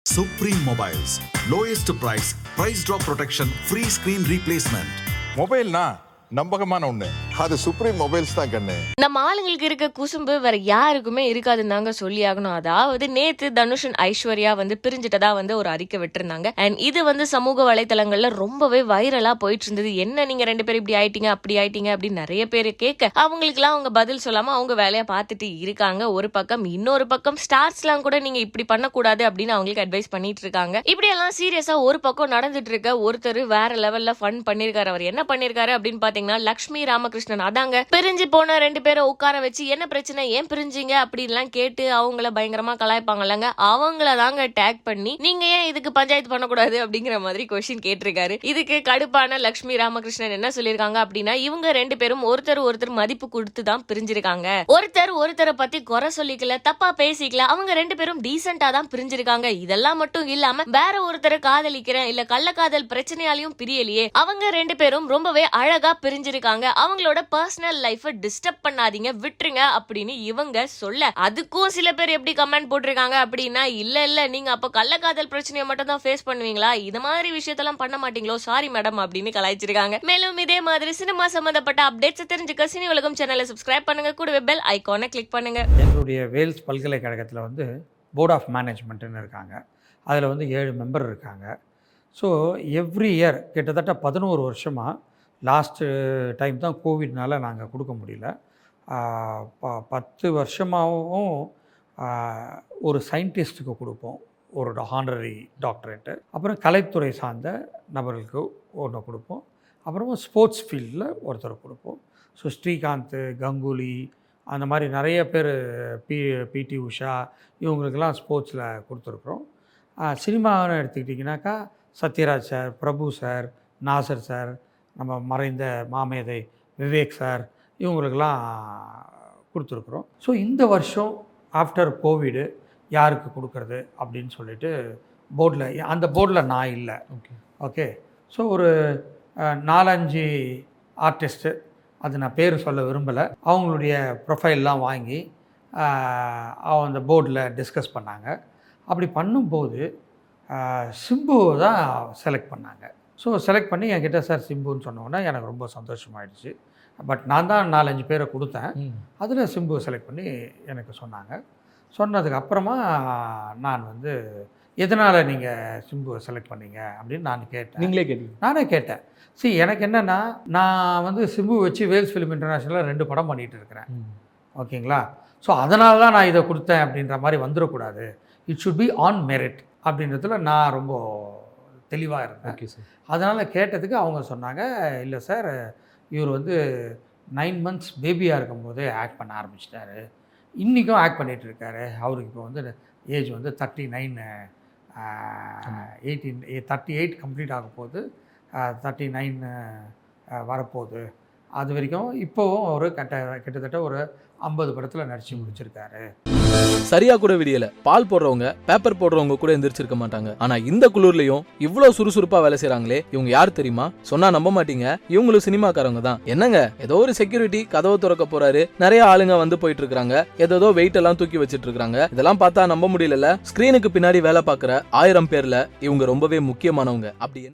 Supreme Mobiles. Lowest price, price drop protection, free screen replacement. மொபைல்னா நம்பகமான ஒண்ணு அது supreme mobiles தான் கண்ணு நம்ம ஆளுங்களுக்கு இருக்க குசும்பு வேற யாருக்குமே இருக்காதுன்னு தாங்க சொல்லி ஆகணும் அதாவது நேத்து தனுஷ் and ஐஸ்வர்யா வந்து பிரிஞ்சிட்டதா வந்து ஒரு அறிக்கை விட்டிருந்தாங்க அண்ட் இது வந்து சமூக வலைத்தளங்கள்ல ரொம்பவே வைரலா போயிட்டு இருந்தது என்ன நீங்க ரெண்டு பேரும் இப்படி ஆயிட்டீங்க அப்படி ஆயிட்டீங்க அப்படின்னு நிறைய பேர் கேட்க அவங்களுக்குலாம் அவங்க பதில் சொல்லாம அவங்க வேலையை பார்த்துட்டு இருக்காங்க ஒரு பக்கம் இன்னொரு பக்கம் ஸ்டார்ஸ்லாம் கூட நீங்க இப்படி பண்ணக்கூடாது அப்படின்னு அவங்களுக்கு அட்வைஸ் பண்ணிட்டு இருக்காங்க இப்படி எல்லாம் சீரியஸா ஒரு பக்கம் நடந்துட்டு இருக்க ஒருத்தர் வேற லெவல்ல ஃபன் பண்ணிருக்காரு அவர் என்ன பண்ணிருக்காரு அப்படின்னு பாத்தீங்கன்னா லக்ஷ்மி ராமகிருஷ்ணன் அதாங்க பிரிஞ்சு போன ரெண்டு பேரை உட்கார வச்சு என்ன பிரச்சனை ஏன் பிரிஞ்சீங்க அப்படின்லாம் கேட்டு அவங்கள பயங்கரமா கலாய்ப்பாங்கல்லங்க அவங்கள தாங்க டேக் பண்ணி நீங்க ஏன் இதுக்கு பஞ்சாயத்து பண்ணக்கூடாது அப்படிங்கிற மாதிரி கொஸ்டின் கேட்டிருக்காரு இதுக்கு கடுப்பான லக்ஷ்மி ராமகிருஷ்ணன் என்ன சொல்லியிருக்காங்க அப்படின்னா இவங்க ரெண்டு பேரும் ஒருத்தர் ஒருத்தர் மதிப்பு கொடுத்து தான் பிரிஞ்சிருக்காங்க ஒருத்தர் ஒருத்தரை பத்தி குறை சொல்லிக்கல தப்பா பேசிக்கல அவங்க ரெண்டு பேரும் டீசெண்டா தான் பிரிஞ்சிருக்காங்க இதெல்லாம் மட்டும் இல்லாம வேற ஒருத்தரை காதலிக்கிறேன் இல்ல கள்ளக்காதல் பிரச்சனையாலையும் பிரியலையே அவங்க ரெண்டு பேரும் ரொம்பவே அழகா பிரிஞ்சிருக்காங்க அவங்களோட பர்சனல் லைஃப டிஸ்டர்ப் பண்ணாதீங்க விட்டுருங்க அப்படின்னு இவங்க சொல்ல அதுக்கும் சில பேர் எப்படி கமெண்ட் போட்டிருக்காங்க அப்படின்னா இல்ல இல்ல நீங்க அப்ப கள்ளக்காதல் பிரச்சனையை மட்டும் தான் ஃபேஸ் பண்ணுவீங்களா இது மாதிரி விஷயத்தெல்லாம் பண்ண மாட்டீங்களோ சாரி மேடம் அப்படின்னு கலாய்ச்சிருக்காங்க மேலும் இதே மாதிரி சினிமா சம்பந்தப்பட்ட அப்டேட்ஸ் தெரிஞ்சுக்க சினி உலகம் சேனலை சப்ஸ்கிரைப் பண்ணுங்க கூடவே பெல் ஐகானை கிளிக் பண்ணுங்க எங்களுடைய வேல்ஸ் பல்கலைக்கழகத்தில் வந்து போர்ட் ஆஃப் மேனேஜ்மெண்ட்டுன்னு இருக்காங்க அதில் வந்து ஏழு மெம்பர் இருக்காங்க ஸோ எவ்ரி இயர் கிட்டத்தட்ட பதினோரு வருஷமாக லாஸ்ட்டு டைம் தான் கோவிட்னால நாங்கள் கொடுக்க முடியல ஆஹ் ப பத்து வருஷமாகவும் ஆஹ் ஒரு சயின்டிஸ்ட்டுக்கு கொடுப்போம் ஒரு ஹானரரி டாக்டரேட்டு அப்புறம் கலைத்துறை சார்ந்த நபர்களுக்கு ஒன்று கொடுப்போம் அப்புறமா ஸ்போர்ட்ஸ் ஃபீல்டில் ஒருத்தர் கொடுப்போம் ஸோ ஸ்ரீகாந்த் கங்குலி அந்த மாதிரி நிறைய பேர் பி பிடி உஷா இவங்களுக்கெல்லாம் ஸ்போர்ட்ஸில் கொடுத்துருக்குறோம் சினிமான்னு எடுத்துக்கிட்டிங்கனாக்கா Sathyaraj sir Prabhu sir Nassar sir நம்ம மறைந்த மாமேதை விவேக் சார் இவங்களுக்கெல்லாம் கொடுத்துருக்குறோம் ஸோ இந்த வருஷம் ஆஃப்டர் கோவிடு யாருக்கு கொடுக்கறது அப்படின்னு சொல்லிட்டு போர்டில் அந்த போர்டில் நான் இல்லை ஓகே ஓகே ஸோ ஒரு அஹ், நாலஞ்சு ஆர்டிஸ்ட்டு அது நான் பேர் சொல்ல விரும்பலை அவங்களுடைய ப்ரொஃபைல்லாம் வாங்கி அஹ், அவங்க அந்த போர்டில் டிஸ்கஸ் பண்ணாங்க அப்படி பண்ணும்போது அஹ், சிம்புவை தான் செலக்ட் பண்ணாங்க ஸோ செலக்ட் பண்ணி என்கிட்ட சார் சிம்புன்னு சொன்னோன்னே எனக்கு ரொம்ப சந்தோஷமாயிடுச்சு பட் நான் தான் நாலஞ்சு பேரை கொடுத்தேன் அதில் சிம்புவை செலக்ட் பண்ணி எனக்கு சொன்னாங்க சொன்னதுக்கு அப்புறமா நான் வந்து எதனால் நீங்கள் சிம்புவை செலக்ட் பண்ணீங்க அப்படின்னு நான் கேட்டேன் நீங்களே கேட்டீங்க நானே கேட்டேன் see எனக்கு என்னென்னா நான் வந்து சிம்பு வச்சு வேல்ஸ் ஃபிலிம் இன்டர்நேஷனலில் ரெண்டு படம் பண்ணிகிட்டு இருக்கிறேன் ஓகேங்களா ஸோ அதனால தான் நான் இதை கொடுத்தேன் அப்படின்ற மாதிரி வந்துடக்கூடாது it should be on merit அப்படின்றதுல நான் ரொம்ப தெளிவாக இருந்தேன் ஓகே சார் அதனால் கேட்டதுக்கு அவங்க சொன்னாங்க இல்லை சார் இவர் வந்து நைன் மந்த்ஸ் பேபியாக இருக்கும்போதே ஆக்ட் பண்ண ஆரம்பிச்சிட்டாரு இன்றைக்கும் ஆக்ட் பண்ணிகிட்டு இருக்காரு அவருக்கு இப்போ வந்து ஏஜ் வந்து thirty nine eighteen thirty eight complete ஆக போகுது தேர்ட்டி நைன் வரப்போகுது அது வரைக்கும் இப்போவும் ஒரு கட்ட கிட்டத்தட்ட ஒரு ஐம்பது படத்தில் நடித்து முடிச்சிருக்காரு சரியா கூட விடியல பால் போடுறவங்க பேப்பர் போடுறவங்க கூட எந்திரிச்சிருக்க மாட்டாங்க ஆனா இந்த குளிர்லயும் இவ்வளவு சுறுசுறுப்பா வேலை செய்றாங்களே இவங்க யார் தெரியுமா சொன்னா நம்ப மாட்டீங்க இவங்களும் சினிமாக்காரங்க தான் என்னங்க ஏதோ ஒரு செக்யூரிட்டி கதவை திறக்க போறாரு நிறைய ஆளுங்க வந்து போயிட்டு இருக்காங்க ஏதோ வெயிட் எல்லாம் தூக்கி வச்சிட்டு இருக்காங்க இதெல்லாம் பார்த்தா நம்ப முடியல ஸ்கிரீனுக்கு பின்னாடி வேலை பார்க்குற ஆயிரம் பேர்ல இவங்க ரொம்பவே முக்கியமானவங்க அப்படி என்ன-